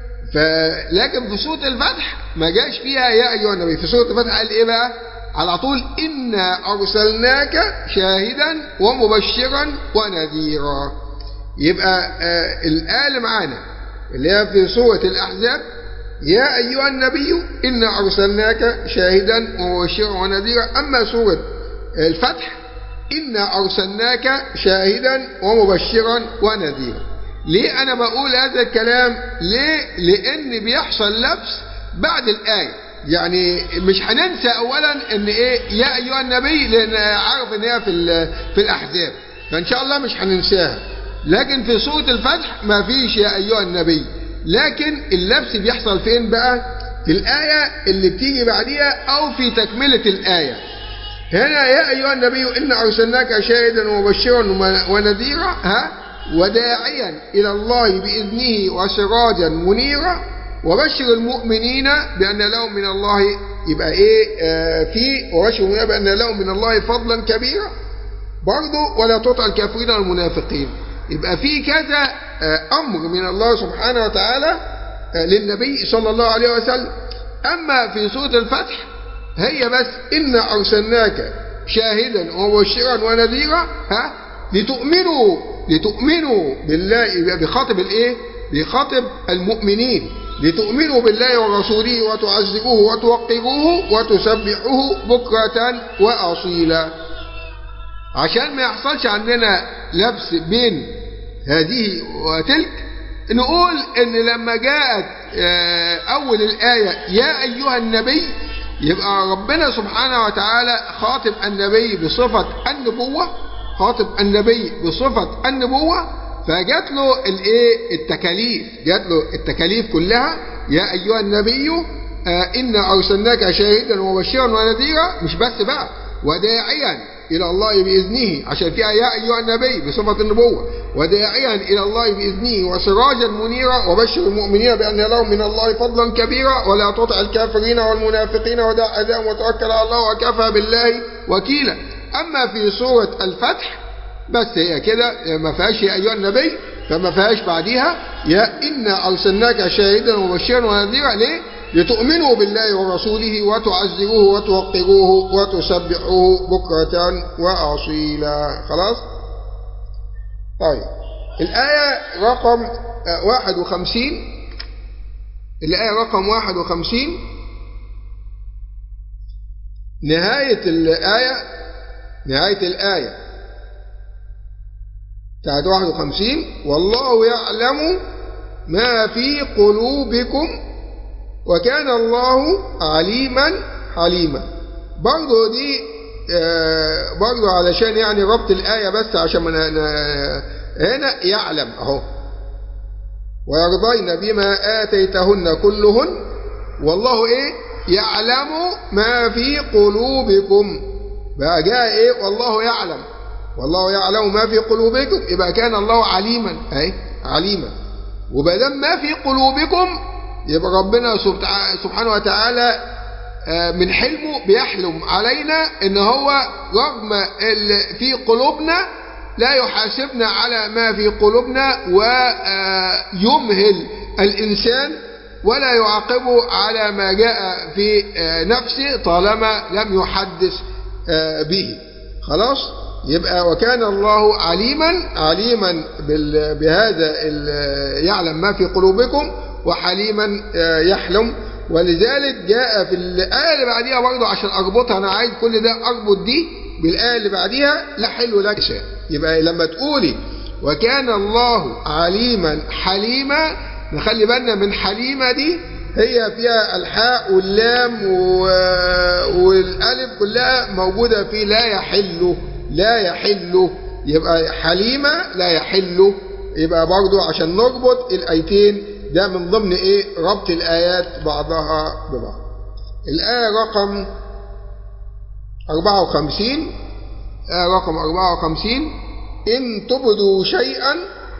فلكن في سورة الفتح ما جاش فيها يا أيها النبي في سورة الفتح قال إيه بقى على طول إنا أرسلناك شاهدا ومبشرا ونذيرا يبقى آه الآية اللي معانا اللي هي في سورة الأحزاب يا أيها النبي إنا أرسلناك شاهدا ومبشرا ونذيرا أما سورة الفتح إنا أرسلناك شاهدا ومبشرا ونذيرا ليه أنا بقول هذا الكلام ليه لأن بيحصل لبس بعد الآية يعني مش هننسى أولا إن إيه يا أيها النبي لأن عارف إن هي في في الأحزاب فإن شاء الله مش هننساها لكن في سورة الفتح ما فيش يا أيها النبي لكن اللبس بيحصل فين بقى في الآية اللي بتيجي بعديها أو في تكملة الآية هنا يا أيها النبي إن أرسلناك شاهدا ومبشرا ونذيرا ها وداعيا إلى الله بإذنه وسراجا منيرا وبشر المؤمنين بأن لهم من الله يبقى إيه آه في وبشر المؤمنين بأن لهم من الله فضلا كبيرا برضه ولا تطع الكافرين والمنافقين يبقى في كذا آه أمر من الله سبحانه وتعالى آه للنبي صلى الله عليه وسلم أما في سورة الفتح هي بس إنا أرسلناك شاهدا ومبشرا ونذيرا ها لتؤمنوا لتؤمنوا بالله بخاطب الايه بخاطب المؤمنين لتؤمنوا بالله ورسوله وتعزروه وتوقروه وتسبحوه بكرة وأصيلا عشان ما يحصلش عندنا لبس بين هذه وتلك نقول ان لما جاءت اول الآية يا ايها النبي يبقى ربنا سبحانه وتعالى خاطب النبي بصفة النبوة خاطب النبي بصفة النبوة فجات له الايه التكاليف جات له التكاليف كلها يا ايها النبي آه انا ارسلناك شاهدا ومبشرا ونذيرا مش بس بقى وداعيا الى الله باذنه عشان فيها يا ايها النبي بصفه النبوه وداعيا الى الله باذنه وسراجا منيرا وبشر المؤمنين بان لهم من الله فضلا كبيرا ولا تطع الكافرين والمنافقين ودع اذاهم وتوكل على الله وكفى بالله وكيلا اما في سوره الفتح بس هي كده ما فيهاش يا ايها النبي فما فيهاش بعديها يا انا ارسلناك شاهدا ومبشرا ونذيرا ليه لتؤمنوا بالله ورسوله وتعزروه وتوقروه وتسبحوه بكرة وأصيلا خلاص طيب الآية رقم واحد وخمسين الآية رقم واحد وخمسين نهاية الآية نهاية الآية بتاعت 51 والله يعلم ما في قلوبكم وكان الله عليما حليما برضه دي آه برضه علشان يعني ربط الآية بس عشان من هنا يعلم أهو ويرضين بما آتيتهن كلهن والله إيه يعلم ما في قلوبكم بقى جاء إيه والله يعلم والله يعلم ما في قلوبكم يبقى كان الله عليما اهي عليما وبدل ما في قلوبكم يبقى ربنا سبحانه وتعالى من حلمه بيحلم علينا ان هو رغم اللي في قلوبنا لا يحاسبنا على ما في قلوبنا ويمهل الإنسان ولا يعاقبه على ما جاء في نفسه طالما لم يحدث به خلاص يبقى وكان الله عليما عليما بهذا يعلم ما في قلوبكم وحليما يحلم ولذلك جاء في الآية اللي بعديها برضه عشان أربطها أنا عايز كل ده أربط دي بالآية اللي بعديها لا حل لك شيء يبقى لما تقولي وكان الله عليما حليما نخلي بالنا من حليمة دي هي فيها الحاء واللام والالف كلها موجودة في لا يحل لا يحل يبقى حليمة لا يحل يبقى برضو عشان نربط الايتين ده من ضمن ايه ربط الايات بعضها ببعض الايه رقم 54 آية رقم 54 إن تبدوا شيئا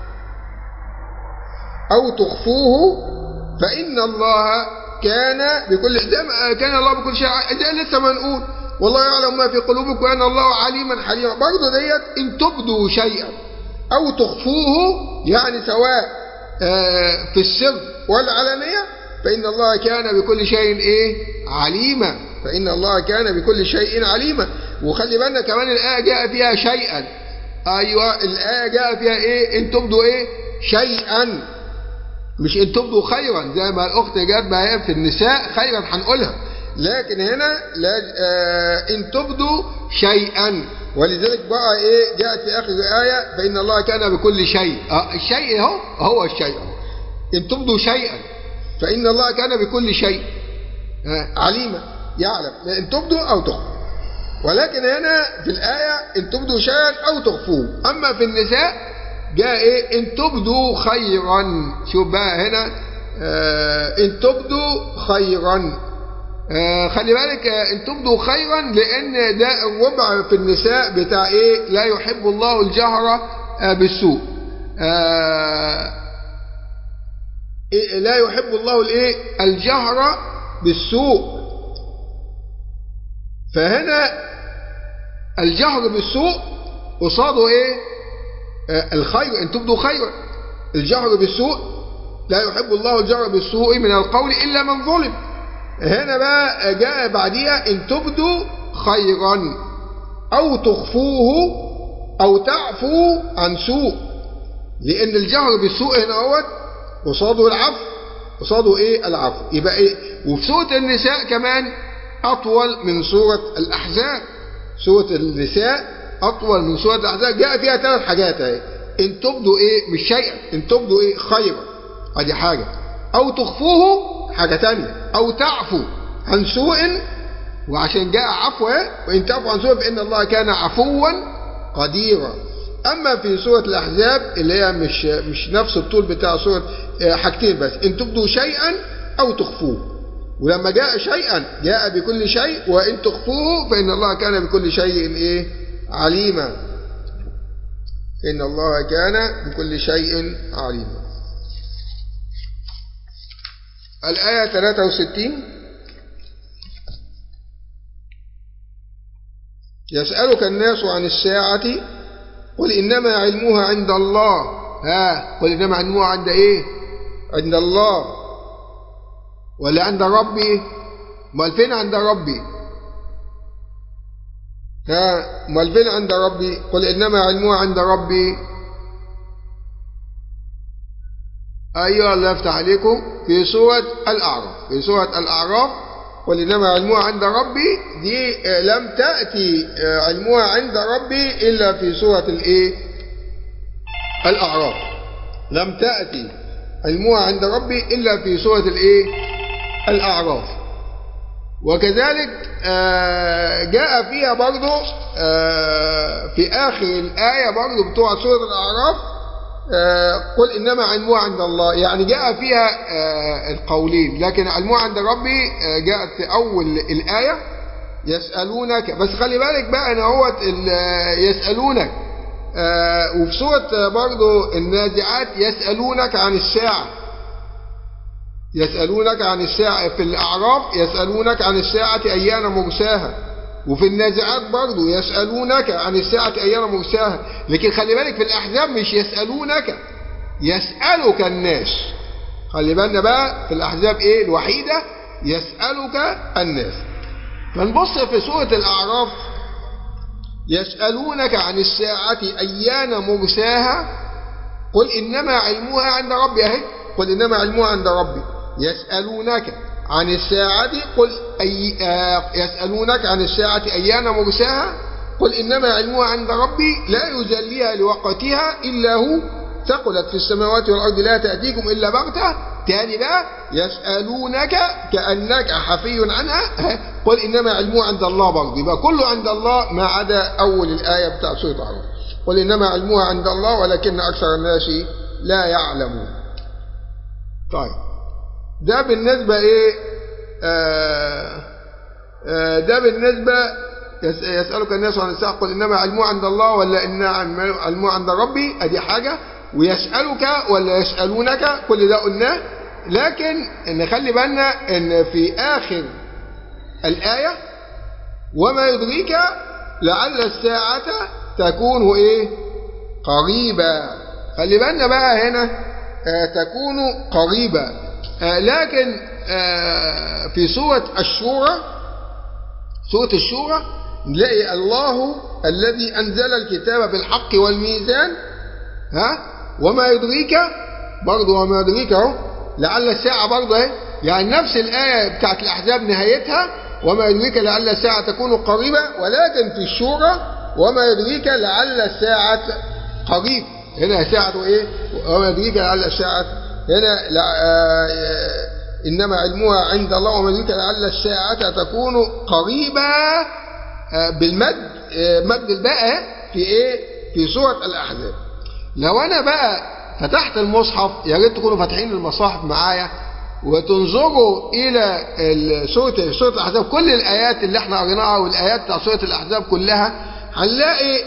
أو تخفوه فإن الله كان بكل كان الله بكل شيء ده لسه ما نقول والله يعلم ما في قلوبكم وأن الله عليما حليما برضه ديت إن تبدوا شيئا أو تخفوه يعني سواء في السر والعلانية فإن الله كان بكل شيء إيه عليما فإن الله كان بكل شيء عليما وخلي بالنا كمان الآية جاء فيها شيئا أيوة الآية جاء فيها إيه إن تبدوا إيه شيئا مش إن تبدوا خيرا زي ما الأخت جات بقى في النساء خيرا هنقولها لكن هنا لا آه إن تبدوا شيئا ولذلك بقى إيه جاءت في آخر الآية فإن الله كان بكل شيء آه الشيء هو هو الشيء هو إن تبدوا شيئا فإن الله كان بكل شيء آه عليما يعلم إن تبدوا أو تخفوا ولكن هنا في الآية إن تبدوا شيئا أو تخفوه أما في النساء جاء إيه إن تبدوا خيرا شوف بقى هنا آه إن تبدوا خيرا آه خلي بالك آه إن تبدوا خيرا لأن ده الربع في النساء بتاع إيه لا يحب الله الجهر آه بالسوء آه إيه لا يحب الله الإيه الجهر بالسوء فهنا الجهر بالسوء قصاده ايه آه الخير ان تبدوا خيرا الجهر بالسوء لا يحب الله الجهر بالسوء من القول الا من ظلم هنا بقى جاء بعديها ان تبدوا خيرا او تخفوه او تعفو عن سوء لان الجهر بالسوء هنا هو قصاده العفو قصاده ايه العفو يبقى ايه وفي سوره النساء كمان أطول من سورة الأحزاب سورة النساء أطول من سورة الأحزاب جاء فيها ثلاث حاجات اهي إن تبدوا إيه مش شيئا إن تبدوا إيه خيرا هذه حاجة أو تخفوه حاجة تانية أو تعفو عن سوء وعشان جاء عفو وإن تعفو عن سوء فإن الله كان عفوا قديرا أما في سورة الأحزاب اللي هي مش مش نفس الطول بتاع سورة حاجتين بس إن تبدوا شيئا أو تخفوه ولما جاء شيئا جاء بكل شيء وإن تخفوه فإن الله كان بكل شيء إيه عليما إن الله كان بكل شيء عليما الآية 63 يسألك الناس عن الساعة قل إنما علمها عند الله ها قل إنما علمها عند إيه عند الله ولا عند ربي امال فين عند ربي ها امال فين عند ربي قل انما علمها عند ربي ايوه الله يفتح عليكم في سوره الاعراف في سوره الاعراف قل انما علمها عند ربي دي لم تاتي علمها عند ربي الا في سوره الايه الاعراف لم تاتي علمها عند ربي الا في سوره الايه الأعراف وكذلك جاء فيها برضو في آخر الآية برضو بتوع سورة الأعراف قل إنما علمها عند الله يعني جاء فيها القولين لكن علمها عند ربي جاءت في أول الآية يسألونك بس خلي بالك بقى أنا هو يسألونك آه وفي سورة برضو النازعات يسألونك عن الساعة يسألونك عن الساعة في الأعراف يسألونك عن الساعة أيان مرساها وفي النازعات برضو يسألونك عن الساعة أيان مرساها لكن خلي بالك في الأحزاب مش يسألونك يسألك الناس خلي بالنا بقى في الأحزاب إيه الوحيدة يسألك الناس فنبص في سورة الأعراف يسألونك عن الساعة أيان مرساها قل إنما علمها عند ربي أهي قل إنما علمها عند ربي يسألونك عن الساعة قل أي آه يسألونك عن الساعة أيان مرساها قل إنما علمها عند ربي لا يجليها لوقتها إلا هو ثقلت في السماوات والأرض لا تأتيكم إلا بغتة تاني بقى يسألونك كأنك حفي عنها قل إنما علمه عند الله برضه يبقى كله عند الله ما عدا أول الآية بتاع سورة العرب قل إنما علمها عند الله ولكن أكثر الناس لا يعلمون طيب ده بالنسبة إيه آه آه ده بالنسبة يسألك الناس عن الساعة قل إنما علمه عند الله ولا إن علمه عند ربي أدي حاجة ويسألك ولا يسألونك كل ده قلناه لكن نخلي بالنا ان في آخر الآية وما يدريك لعل الساعة تكون ايه قريبا خلي بالنا بقى هنا آه تكون قريبا آه لكن آه في سورة الشورى سورة الشورى نلاقي الله الذي أنزل الكتاب بالحق والميزان ها وما يدريك برضه وما يدريك اهو لعل الساعة برضه اهي يعني نفس الآية بتاعت الأحزاب نهايتها وما يدريك لعل الساعة تكون قريبة ولكن في الشورى وما يدريك لعل الساعة قريب هنا ساعة ايه وما يدريك لعل الساعة هنا لع... آه... إنما علمها عند الله وما يدريك لعل الساعة تكون قريبة آه بالمد آه مد الباء في ايه في سورة الأحزاب لو انا بقى فتحت المصحف يا ريت تكونوا فاتحين المصاحف معايا وتنظروا الى سوره سوره الاحزاب كل الايات اللي احنا قريناها والايات بتاع سوره الاحزاب كلها هنلاقي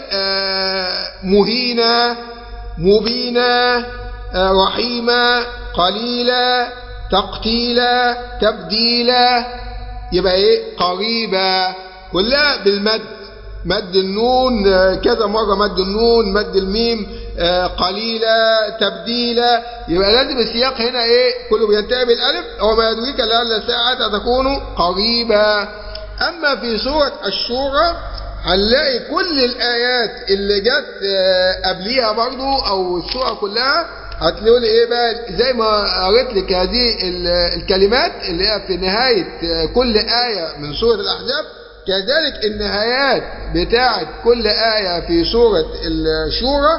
مهينه مبينه رحيمه قليله تقتيلا تبديلا يبقى ايه قريبه كلها بالمد مد النون كذا مرة مد النون مد الميم قليلة تبديلة يبقى لازم السياق هنا ايه كله بينتهي بالالف وما يدريك لعل الساعة تكون قريبة اما في سورة الشورى هنلاقي كل الايات اللي جت قبليها برضو او السورة كلها هتلاقوا لي ايه بقى زي ما قريت لك هذه الكلمات اللي هي في نهاية كل آية من سورة الأحزاب كذلك النهايات بتاعت كل آية في سورة الشورى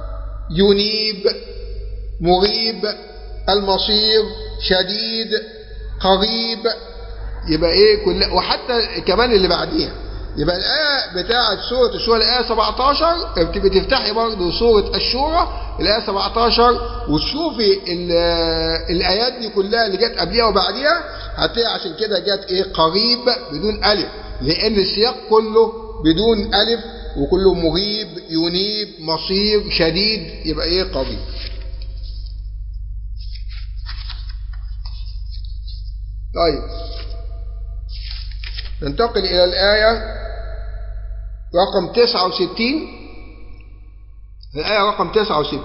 ينيب مغيب المصير شديد قريب يبقى ايه كل وحتى كمان اللي بعديها يبقى الآية بتاعت سورة الشورى الآية 17 بتفتحي برضه سورة الشورى الآية 17 وتشوفي الآيات دي كلها اللي جت قبليها وبعديها هتلاقي عشان كده جت ايه قريب بدون ألف لأن السياق كله بدون ألف وكله مغيب ينيب مصير شديد يبقى ايه قريب طيب ننتقل إلى الآية رقم 69 الآية رقم 69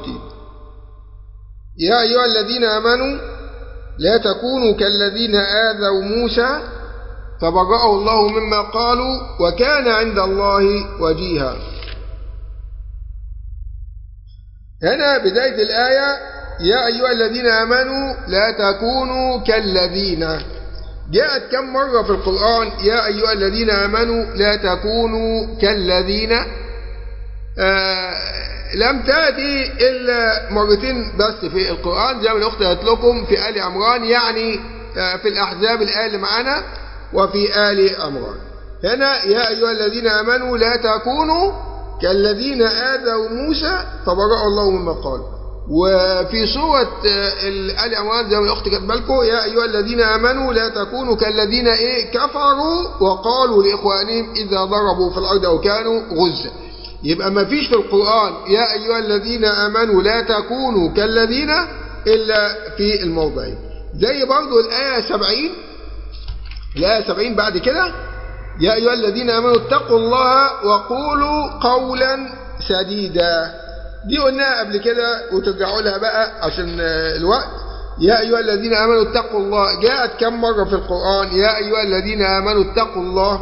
يا أيها الذين آمنوا لا تكونوا كالذين آذوا موسى فبرأه الله مما قالوا وكان عند الله وجيها هنا بداية الآية يا أيها الذين آمنوا لا تكونوا كالذين جاءت كم مرة في القرآن يا أيها الذين آمنوا لا تكونوا كالذين آه لم تأتي إلا مرتين بس في القرآن زي ما الأخت قالت لكم في آل عمران يعني آه في الأحزاب الآية اللي معانا وفي آل عمران هنا يا أيها الذين آمنوا لا تكونوا كالذين آذوا موسى فبرأ الله مما قالوا وفي سورة آل عمران زي ما الأخت كاتبه لكم يا أيها الذين آمنوا لا تكونوا كالذين إيه كفروا وقالوا لإخوانهم إذا ضربوا في الأرض أو كانوا غزة يبقى ما فيش في القرآن يا أيها الذين آمنوا لا تكونوا كالذين إلا في الموضعين زي برضو الآية 70 الآية 70 بعد كده يا أيها الذين آمنوا اتقوا الله وقولوا قولا سديدا دي قلناها قبل كده وترجعوا لها بقى عشان الوقت يا أيها الذين آمنوا اتقوا الله جاءت كم مرة في القرآن يا أيها الذين آمنوا اتقوا الله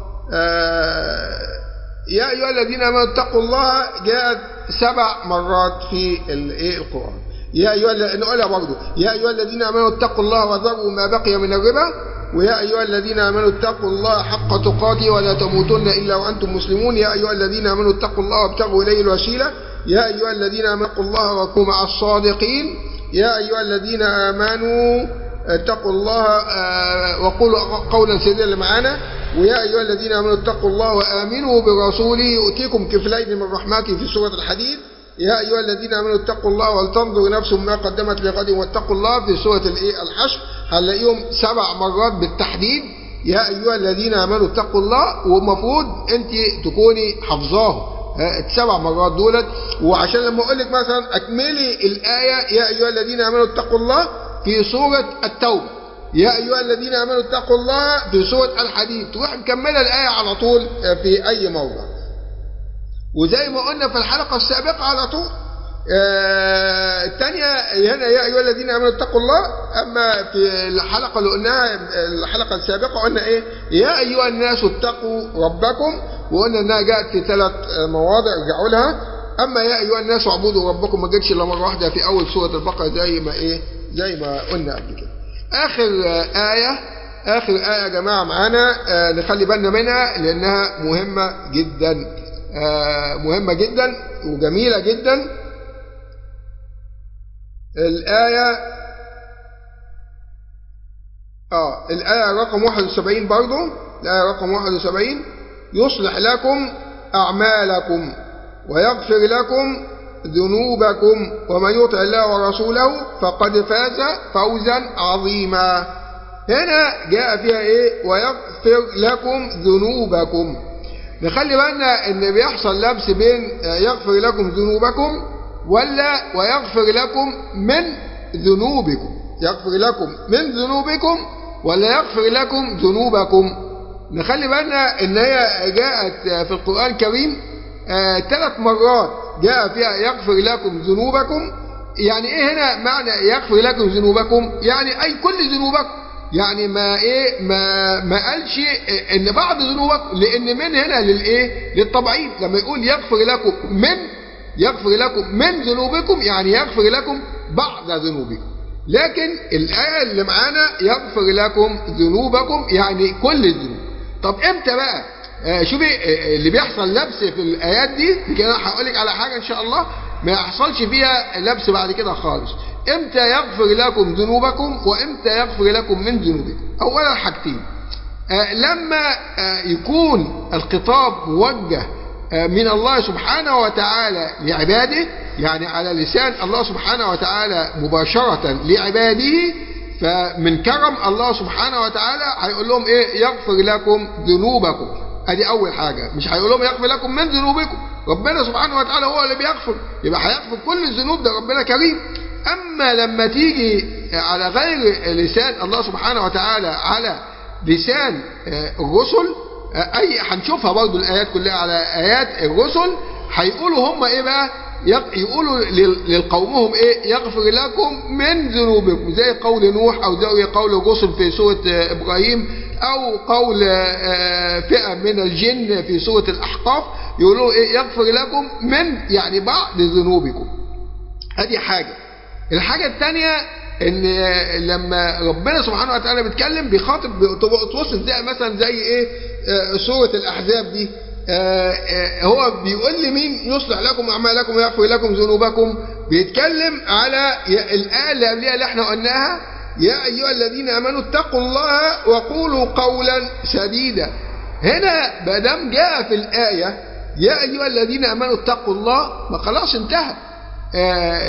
آه يا أيها الذين آمنوا اتقوا الله جاءت سبع مرات في القرآن يا أيها نقولها برضه يا أيها الذين آمنوا اتقوا الله وذروا ما بقي من الربا ويا أيها الذين آمنوا اتقوا الله حق تقاته ولا تموتن إلا وأنتم مسلمون يا أيها الذين آمنوا اتقوا الله وابتغوا إليه الوسيلة يا أيها الذين آمنوا اتقوا الله وكونوا مع الصادقين يا أيها الذين آمنوا اتقوا الله وقولوا قولا سديدا اللي معانا ويا أيها الذين آمنوا اتقوا الله وآمنوا برسوله يؤتيكم كفلين من رحمته في سورة الحديد يا أيها الذين آمنوا اتقوا الله ولتنظر نفس ما قدمت لغد واتقوا الله في سورة الإيه الحشر هنلاقيهم سبع مرات بالتحديد يا أيها الذين آمنوا اتقوا الله ومفروض أنت تكوني حافظاهم سبع مرات دولت وعشان لما أقول لك مثلا أكملي الآية يا أيها الذين آمنوا اتقوا الله في سورة التوبة يا أيها الذين آمنوا اتقوا الله في سورة الحديد تروح مكملة الآية على طول في أي موضع وزي ما قلنا في الحلقة السابقة على طول آه الثانية هنا يا أيها الذين آمنوا اتقوا الله أما في الحلقة اللي قلناها الحلقة السابقة قلنا إيه يا أيها الناس اتقوا ربكم وقلنا إنها جاءت في ثلاث مواضع ارجعوا لها أما يا أيها الناس اعبدوا ربكم ما جتش إلا مرة واحدة في أول سورة البقرة زي ما إيه زي ما قلنا قبل كده آخر آية آخر آية يا جماعة معانا آه نخلي بالنا منها لأنها مهمة جدا آه مهمة جدا وجميلة جدا الآية آه الآية رقم 71 برضو الآية رقم 71 يصلح لكم أعمالكم ويغفر لكم ذنوبكم ومن يطع الله ورسوله فقد فاز فوزا عظيما هنا جاء فيها ايه ويغفر لكم ذنوبكم نخلي بالنا ان بيحصل لبس بين يغفر لكم ذنوبكم ولا ويغفر لكم من ذنوبكم يغفر لكم من ذنوبكم ولا يغفر لكم ذنوبكم نخلي بالنا ان هي جاءت في القرآن الكريم ثلاث مرات جاء فيها يغفر لكم ذنوبكم يعني ايه هنا معنى يغفر لكم ذنوبكم يعني اي كل ذنوبكم يعني ما ايه ما ما قالش ان بعض ذنوبكم لان من هنا للايه للطبعين لما يقول يغفر لكم من يغفر لكم من ذنوبكم يعني يغفر لكم بعض ذنوبكم لكن الآية اللي معانا يغفر لكم ذنوبكم يعني كل الذنوب طب امتى بقى آه شوفي آه اللي بيحصل لبس في الآيات دي كده هقول لك على حاجة إن شاء الله ما يحصلش فيها لبس بعد كده خالص امتى يغفر لكم ذنوبكم وامتى يغفر لكم من ذنوبكم اولا حاجتين آه لما يكون الخطاب موجه من الله سبحانه وتعالى لعباده يعني على لسان الله سبحانه وتعالى مباشرة لعباده فمن كرم الله سبحانه وتعالى هيقول لهم ايه يغفر لكم ذنوبكم ادي اول حاجة مش هيقول لهم يغفر لكم من ذنوبكم ربنا سبحانه وتعالى هو اللي بيغفر يبقى هيغفر كل الذنوب ده ربنا كريم اما لما تيجي على غير لسان الله سبحانه وتعالى على لسان الرسل اي هنشوفها برضو الايات كلها على ايات الرسل هيقولوا هم ايه بقى يقولوا للقومهم ايه يغفر لكم من ذنوبكم زي قول نوح او زي قول الرسل في سورة ابراهيم او قول فئة من الجن في سورة الاحقاف يقولوا ايه يغفر لكم من يعني بعض ذنوبكم هذه حاجة الحاجة الثانية ان لما ربنا سبحانه وتعالى بيتكلم بيخاطب توصل زي مثلا زي ايه سورة الاحزاب دي هو بيقول لي مين يصلح لكم اعمالكم ويغفر لكم ذنوبكم بيتكلم على الايه اللي قبلها اللي احنا قلناها يا ايها الذين امنوا اتقوا الله وقولوا قولا سديدا هنا ما دام جاء في الايه يا ايها الذين امنوا اتقوا الله ما خلاص انتهى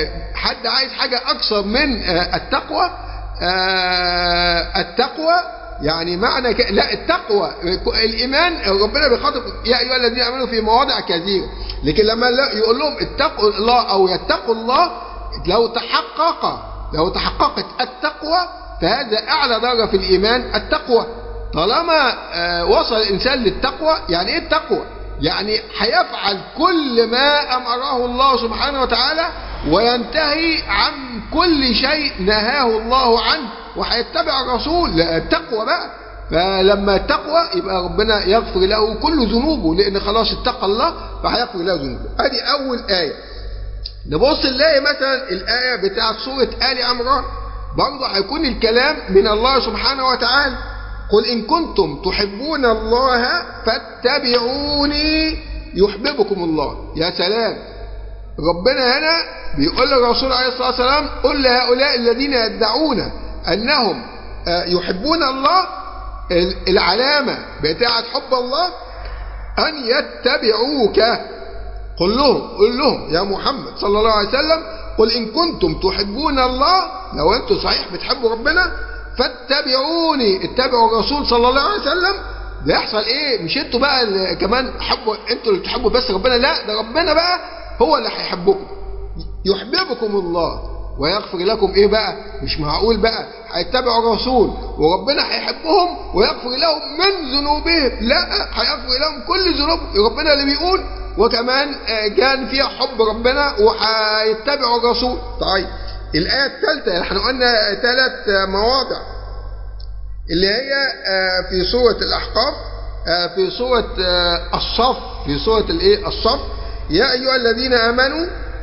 حد عايز حاجه اكثر من التقوى التقوى يعني معنى ك... لا التقوى الإيمان ربنا بيخاطب يا أيها الذين آمنوا في مواضع كثيرة لكن لما يقول لهم اتقوا الله أو يتقوا الله لو تحقق لو تحققت التقوى فهذا أعلى درجة في الإيمان التقوى طالما وصل الإنسان للتقوى يعني إيه التقوى يعني هيفعل كل ما أمره الله سبحانه وتعالى وينتهي عن كل شيء نهاه الله عنه وهيتبع الرسول لا التقوى بقى فلما التقوى يبقى ربنا يغفر له كل ذنوبه لأن خلاص اتقى الله فهيغفر له ذنوبه ادي أول آية نبص نلاقي مثلا الآية بتاعت سورة آل عمران برضه هيكون الكلام من الله سبحانه وتعالى قل إن كنتم تحبون الله فاتبعوني يحببكم الله يا سلام ربنا هنا بيقول للرسول عليه الصلاة والسلام قل لهؤلاء الذين يدعون أنهم يحبون الله العلامة بتاعة حب الله أن يتبعوك قل لهم قل لهم يا محمد صلى الله عليه وسلم قل إن كنتم تحبون الله لو أنتم صحيح بتحبوا ربنا فاتبعوني اتبعوا الرسول صلى الله عليه وسلم ده يحصل ايه مش انتوا بقى اللي كمان حبوا انتوا اللي بتحبوا بس ربنا لا ده ربنا بقى هو اللي هيحبكم يحببكم الله ويغفر لكم ايه بقى مش معقول بقى هيتبعوا الرسول وربنا هيحبهم ويغفر لهم من ذنوبهم لا هيغفر لهم كل ذنوب ربنا اللي بيقول وكمان كان فيها حب ربنا وهيتبعوا الرسول طيب الآية الثالثة احنا قلنا ثلاث مواضع اللي هي في سورة الأحقاف في سورة الصف في سورة الايه الصف يا أيها الذين آمنوا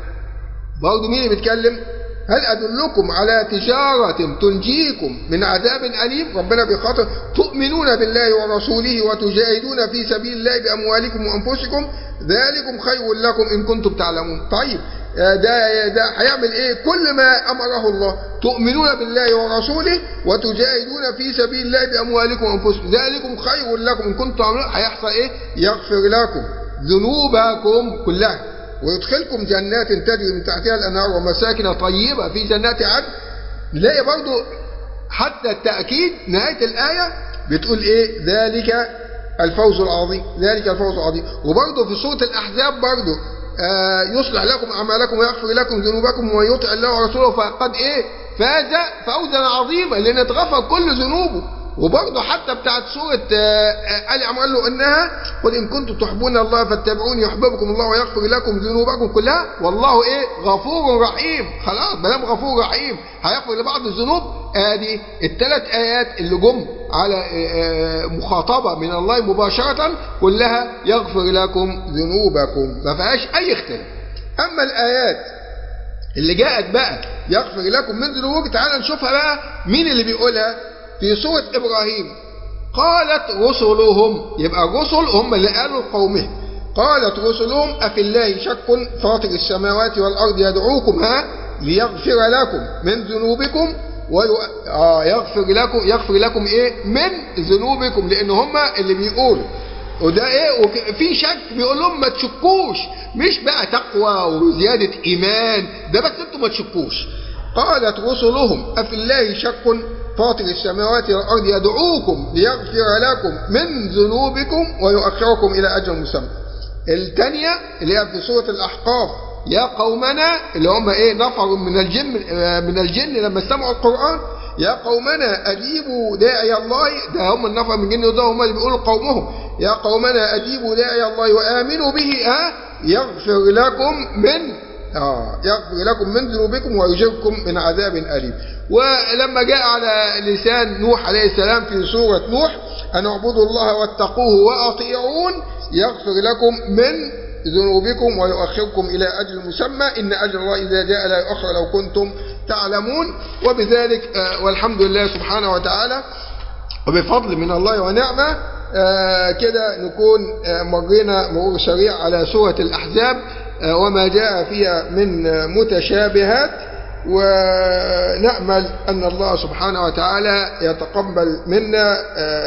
برضه مين اللي بيتكلم هل أدلكم على تجارة تنجيكم من عذاب أليم ربنا بيخاطر تؤمنون بالله ورسوله وتجاهدون في سبيل الله بأموالكم وأنفسكم ذلكم خير لكم إن كنتم تعلمون طيب ده ده هيعمل ايه كل ما امره الله تؤمنون بالله ورسوله وتجاهدون في سبيل الله باموالكم وانفسكم ذلكم خير لكم ان كنتم تعملون هيحصل ايه يغفر لكم ذنوبكم كلها ويدخلكم جنات تجري من تحتها الانهار ومساكن طيبه في جنات عدن نلاقي برضو حتى التاكيد نهايه الايه بتقول ايه ذلك الفوز العظيم ذلك الفوز العظيم وبرضه في سوره الاحزاب برضه آه يصلح لكم أعمالكم ويغفر لكم ذنوبكم ومن يطع الله ورسوله فقد إيه فاز فوزا عظيما لأن اتغفر كل ذنوبه وبرضه حتى بتاعت سورة آه آل عمران له إنها قل إن كنتم تحبون الله فاتبعوني يحببكم الله ويغفر لكم ذنوبكم كلها والله إيه غفور رحيم خلاص بلام غفور رحيم هيغفر لبعض الذنوب ادي الثلاث ايات اللي جم على مخاطبه من الله مباشره كلها يغفر لكم ذنوبكم ما فيهاش اي اختلاف اما الايات اللي جاءت بقى يغفر لكم من ذنوبكم تعالى نشوفها بقى مين اللي بيقولها في سوره ابراهيم قالت رسلهم يبقى الرسل هم اللي قالوا لقومهم قالت رسلهم أفي الله شك فاطر السماوات والأرض يدعوكم ها ليغفر لكم من ذنوبكم ويغفر لكم يغفر لكم ايه من ذنوبكم لان هم اللي بيقولوا وده ايه وفي شك بيقول لهم ما تشكوش مش بقى تقوى وزياده ايمان ده بس انتم ما تشكوش قالت رسلهم افي الله شك فاطر السماوات والارض يدعوكم ليغفر لكم من ذنوبكم ويؤخركم الى اجل مسمى الثانيه اللي هي في سوره الاحقاف يا قومنا اللي هم ايه نفر من الجن من الجن لما سمعوا القرآن يا قومنا أجيبوا داعي الله ده هم النفر من الجن وده هم اللي بيقولوا قومهم يا قومنا أجيبوا داعي الله وآمنوا به ها يغفر لكم من آه يغفر لكم من ذنوبكم ويجركم من عذاب أليم ولما جاء على لسان نوح عليه السلام في سورة نوح أن اعبدوا الله واتقوه وأطيعون يغفر لكم من ذنوبكم ويؤخركم إلى أجل مسمى إن أجل الله إذا جاء لا يؤخر لو كنتم تعلمون وبذلك والحمد لله سبحانه وتعالى وبفضل من الله ونعمة كده نكون مرينا مرور سريع على سورة الأحزاب وما جاء فيها من متشابهات ونأمل أن الله سبحانه وتعالى يتقبل منا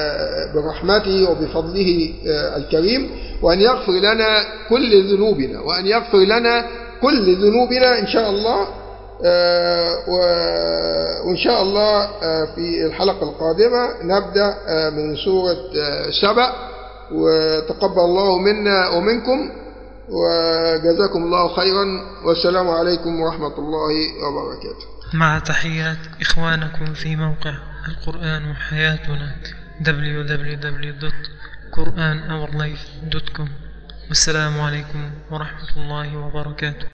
برحمته وبفضله الكريم وأن يغفر لنا كل ذنوبنا وأن يغفر لنا كل ذنوبنا إن شاء الله آه، و- وإن شاء الله آه، في الحلقة القادمة نبدأ آه، من سورة آه، سبأ وتقبل الله منا ومنكم وجزاكم الله خيرا والسلام عليكم ورحمة الله وبركاته مع تحيات إخوانكم في موقع القرآن حياتنا www.quranourlife.com والسلام عليكم ورحمة الله وبركاته